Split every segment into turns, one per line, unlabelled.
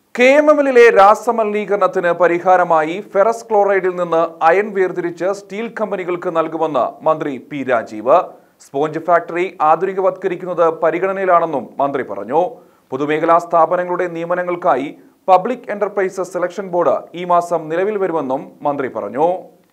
K M എമ്മിലെ രാസമലിനീകരണത്തിന് പരിഹാരമായി ferrous ക്ലോറൈഡിൽ നിന്ന് അയൺ വേർതിരിച്ച് സ്റ്റീൽ കമ്പനികൾക്ക് നൽകുമെന്ന് മന്ത്രി പി രാജീവ് സ്പോഞ്ച് ഫാക്ടറി ആധുനികവത്കരിക്കുന്നത് പരിഗണനയിലാണെന്നും മന്ത്രി പറഞ്ഞു പൊതുമേഖലാ സ്ഥാപനങ്ങളുടെ നിയമനങ്ങൾക്കായി പബ്ലിക് എന്റർപ്രൈസസ് സെലക്ഷൻ ബോർഡ് ഈ മാസം നിലവിൽ വരുമെന്നും മന്ത്രി പറഞ്ഞു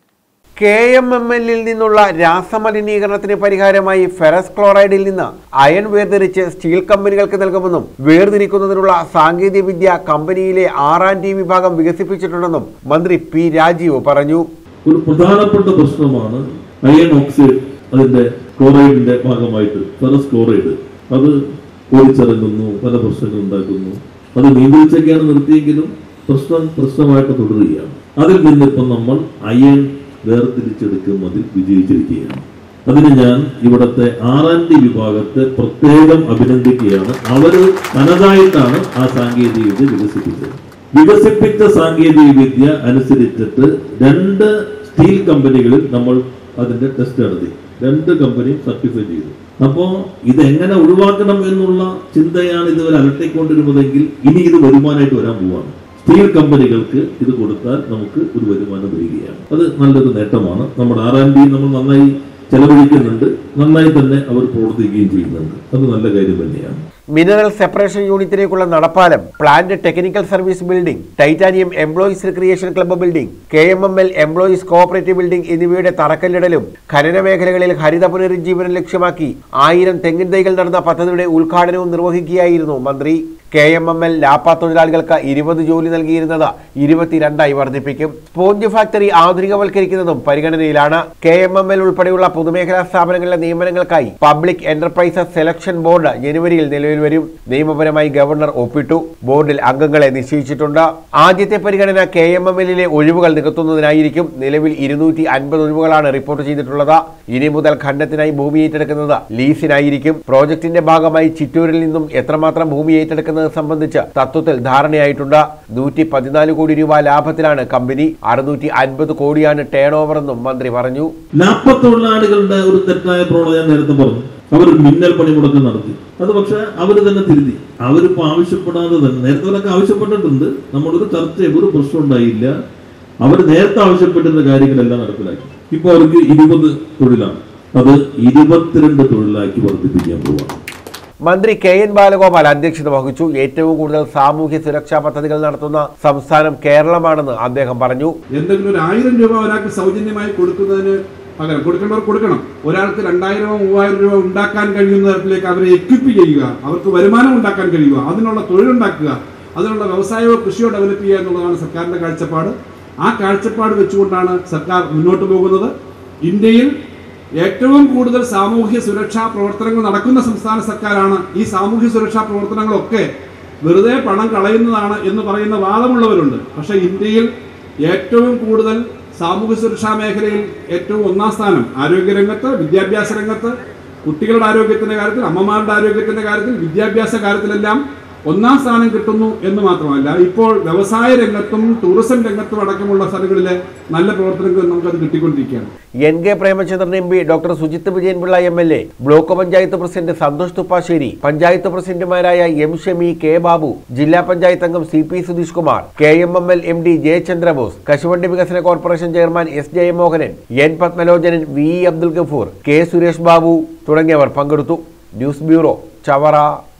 കെ എം എം എല്ലിൽ നിന്നുള്ള രാസമലിനീകരണത്തിന് പരിഹാരമായി ഫെറസ് ക്ലോറൈഡിൽ നിന്ന് അയൺ വേർതിരിച്ച് സ്റ്റീൽ കമ്പനികൾക്ക് നൽകുമെന്നും വേർതിരിക്കുന്നതിനുള്ള സാങ്കേതിക വിദ്യ കമ്പനിയിലെ ആർ ആൻഡ് ഡി വിഭാഗം വികസിപ്പിച്ചിട്ടുണ്ടെന്നും മന്ത്രി പി രാജീവ് പറഞ്ഞു
ഒരു പ്രധാനപ്പെട്ട പ്രശ്നമാണ് അയൺ ഓക്സൈഡ് അതിന്റെ ക്ലോറൈഡിന്റെ ഭാഗമായിട്ട് ഫെറസ് ക്ലോറൈഡ് അത് ഓടിച്ചിറങ്ങുന്നു പല പ്രശ്നങ്ങൾ ഉണ്ടാക്കുന്നു അത് നിയന്ത്രിച്ചൊക്കെയാണ് നിർത്തിയെങ്കിലും പ്രശ്നം പ്രശ്നമായിട്ട് തുടരുകയാണ് അതിൽ നിന്നിപ്പം നമ്മൾ അയൺ വേർതിരിച്ചെടുക്കുന്നതിൽ വിജയിച്ചിരിക്കുകയാണ് അതിന് ഞാൻ ഇവിടുത്തെ ആർ ആൻഡ് ഡി വിഭാഗത്തെ പ്രത്യേകം അഭിനന്ദിക്കുകയാണ് അവര് തനതായിട്ടാണ് ആ സാങ്കേതിക വിദ്യ വികസിപ്പിച്ചത് വികസിപ്പിച്ച സാങ്കേതിക വിദ്യ അനുസരിച്ചിട്ട് രണ്ട് സ്റ്റീൽ കമ്പനികളിൽ നമ്മൾ അതിന്റെ ടെസ്റ്റ് നടത്തി രണ്ട് കമ്പനിയും സർട്ടിഫൈ ചെയ്തു അപ്പോ ഇതെങ്ങനെ ഒഴിവാക്കണം എന്നുള്ള ചിന്തയാണ് ഇതുവരെ അലട്ടിക്കൊണ്ടിരുന്നതെങ്കിൽ ഇനി ഇത് വരുമാനമായിട്ട് വരാൻ പോവാണ് സ്റ്റീൽ കമ്പനികൾക്ക് ഇത് കൊടുത്താൽ നമുക്ക് ഒരു വരുമാനം വരികയാണ് അത് നല്ലൊരു നേട്ടമാണ് നമ്മുടെ ആർ ആൻഡ് ഡി നമ്മൾ നന്നായി ചെലവഴിക്കുന്നുണ്ട് നന്നായി തന്നെ അവർ പ്രവർത്തിക്കുകയും ചെയ്യുന്നുണ്ട് അത് നല്ല കാര്യം തന്നെയാണ്
മിനറൽ സെപ്പറേഷൻ യൂണിറ്റിലേക്കുള്ള നടപ്പാലം plant technical service building titanium employees recreation club building K M M L employees cooperative building എന്നിവയുടെ തറക്കല്ലിടലും ഖനന മേഖലകളിൽ ഹരിത പുനരുജ്ജീവനം ലക്ഷ്യമാക്കി ആയിരം തെങ്ങിൻ തൈകൾ നടന്ന പദ്ധതിയുടെ ഉദ്ഘാടനവും നിർവഹിക്കുകയായിരുന്നു മന്ത്രി കെ എം എം എൽ ലാപ്പ തൊഴിലാളികൾക്ക് ഇരുപത് ജോലി നൽകിയിരുന്നത് ഇരുപത്തിരണ്ടായി വർദ്ധിപ്പിക്കും സ്പോഞ്ച് ഫാക്ടറി ആധുനികവൽക്കരിക്കുന്നതും പരിഗണനയിലാണ് കെ എം എം എൽ ഉൾപ്പെടെയുള്ള പൊതുമേഖലാ സ്ഥാപനങ്ങളിലെ നിയമനങ്ങൾക്കായി പബ്ലിക് എന്റർപ്രൈസസ് സെലക്ഷൻ ബോർഡ് ജനുവരിയിൽ നിലവിൽ വരും നിയമപരമായി ഗവർണർ ഒപ്പിട്ടു ബോർഡിൽ അംഗങ്ങളെ നിശ്ചയിച്ചിട്ടുണ്ട് ആദ്യത്തെ പരിഗണന കെ എം എം എല്ലിലെ ഒഴിവുകൾ നികത്തുന്നതിനായിരിക്കും നിലവിൽ ഇരുന്നൂറ്റി അൻപത് ഒഴിവുകളാണ് റിപ്പോർട്ട് ചെയ്തിട്ടുള്ളത് ഇനി മുതൽ ഖണ്ഡത്തിനായി ഭൂമി ഏറ്റെടുക്കുന്നത് ലീസിനായിരിക്കും പ്രോജക്ടിന്റെ ഭാഗമായി ചിറ്റൂരിൽ നിന്നും എത്രമാത്രം ഭൂമി ഏറ്റെടുക്കുന്നത് സംബന്ധിച്ച് തത്വത്തിൽ ധാരണയായിട്ടുണ്ട് നൂറ്റി പതിനാല് കോടി രൂപ ലാഭത്തിലാണ് കമ്പനി അറുന്നൂറ്റി അൻപത് കോടിയാണ് ടേൺ ഓവർ എന്നും മന്ത്രി പറഞ്ഞു
ലാഭത്തൊഴിലാളികളുടെ ഒരു തെറ്റായ പ്രവണത ഞാൻ നേരത്തെ പറഞ്ഞു അവർ മിന്നൽ പണിമുടക്കം നടത്തി അത് പക്ഷെ അവർ തന്നെ തിരുത്തി അവരിപ്പോ ആവശ്യപ്പെടാതെ തന്നെ നേരത്തെ അവരൊക്കെ ആവശ്യപ്പെട്ടിട്ടുണ്ട് നമ്മളൊരു ചർച്ച ഒരു പ്രശ്നം ഉണ്ടായില്ല അവർ നേരത്തെ ആവശ്യപ്പെട്ടിരുന്ന കാര്യങ്ങളെല്ലാം നടപ്പിലാക്കി ഇപ്പൊ അവർക്ക് ഇരുപത് തൊഴിലാണ് അത് ഇരുപത്തിരണ്ട് തൊഴിലാക്കി വർദ്ധിപ്പിക്കാൻ പോവാണ്
മന്ത്രി കെ എൻ ബാലഗോപാൽ അധ്യക്ഷത വഹിച്ചു ഏറ്റവും കൂടുതൽ സാമൂഹ്യ സുരക്ഷാ പദ്ധതികൾ നടത്തുന്ന സംസ്ഥാനം കേരളമാണെന്ന് അദ്ദേഹം പറഞ്ഞു
എന്തെങ്കിലും ഒരു ആയിരം രൂപ ഒരാൾക്ക് സൗജന്യമായി കൊടുക്കുന്നതിന് പകരം കൊടുക്കേണ്ടവർ കൊടുക്കണം ഒരാൾക്ക് രണ്ടായിരമോ മൂവായിരം രൂപ ഉണ്ടാക്കാൻ കഴിയുന്ന തരത്തിലേക്ക് അവരെ എക്വിപ്പ് ചെയ്യുക അവർക്ക് വരുമാനം ഉണ്ടാക്കാൻ കഴിയുക അതിനുള്ള തൊഴിലുണ്ടാക്കുക അതിനുള്ള വ്യവസായമോ കൃഷിയോ ഡെവലപ്പ് ചെയ്യുക എന്നുള്ളതാണ് സർക്കാരിന്റെ കാഴ്ചപ്പാട് ആ കാഴ്ചപ്പാട് വെച്ചുകൊണ്ടാണ് സർക്കാർ മുന്നോട്ട് പോകുന്നത് ഇന്ത്യയിൽ ഏറ്റവും കൂടുതൽ സാമൂഹ്യ സുരക്ഷാ പ്രവർത്തനങ്ങൾ നടക്കുന്ന സംസ്ഥാന സർക്കാരാണ് ഈ സാമൂഹ്യ സുരക്ഷാ പ്രവർത്തനങ്ങളൊക്കെ വെറുതെ പണം കളയുന്നതാണ് എന്ന് പറയുന്ന വാദമുള്ളവരുണ്ട് പക്ഷേ ഇന്ത്യയിൽ ഏറ്റവും കൂടുതൽ സാമൂഹ്യ സുരക്ഷാ മേഖലയിൽ ഏറ്റവും ഒന്നാം സ്ഥാനം ആരോഗ്യരംഗത്ത് വിദ്യാഭ്യാസ രംഗത്ത് കുട്ടികളുടെ ആരോഗ്യത്തിന്റെ കാര്യത്തിൽ അമ്മമാരുടെ ആരോഗ്യത്തിന്റെ കാര്യത്തിൽ വിദ്യാഭ്യാസ കാര്യത്തിലെല്ലാം ഒന്നാം സ്ഥാനം കിട്ടുന്നു എന്ന് മാത്രമല്ല ഇപ്പോൾ വ്യവസായ രംഗത്തും ടൂറിസം രംഗത്തും അടക്കമുള്ള സ്ഥലങ്ങളിലെ നല്ല പ്രവർത്തനങ്ങൾ നമുക്കത് കിട്ടിക്കൊണ്ടിരിക്കുകയാണ്
N K Premachandran M P doctor Sujith Vijayanpillai M L A block panchayat president Santhosh Thuppassery panchayat പ്രസിഡന്റുമാരായ എം ഷമി കെ ബാബു ജില്ലാ പഞ്ചായത്ത് അംഗം C P Sudheesh Kumar K M M L M D Jayachandrabose കശുവണ്ടി വികസന corporation chairman S Jayamohanan N Padmalochanan V E Abdul Gafoor K Suresh Babu തുടങ്ങിയവർ പങ്കെടുത്തു ന്യൂസ് ബ്യൂറോ ചവറ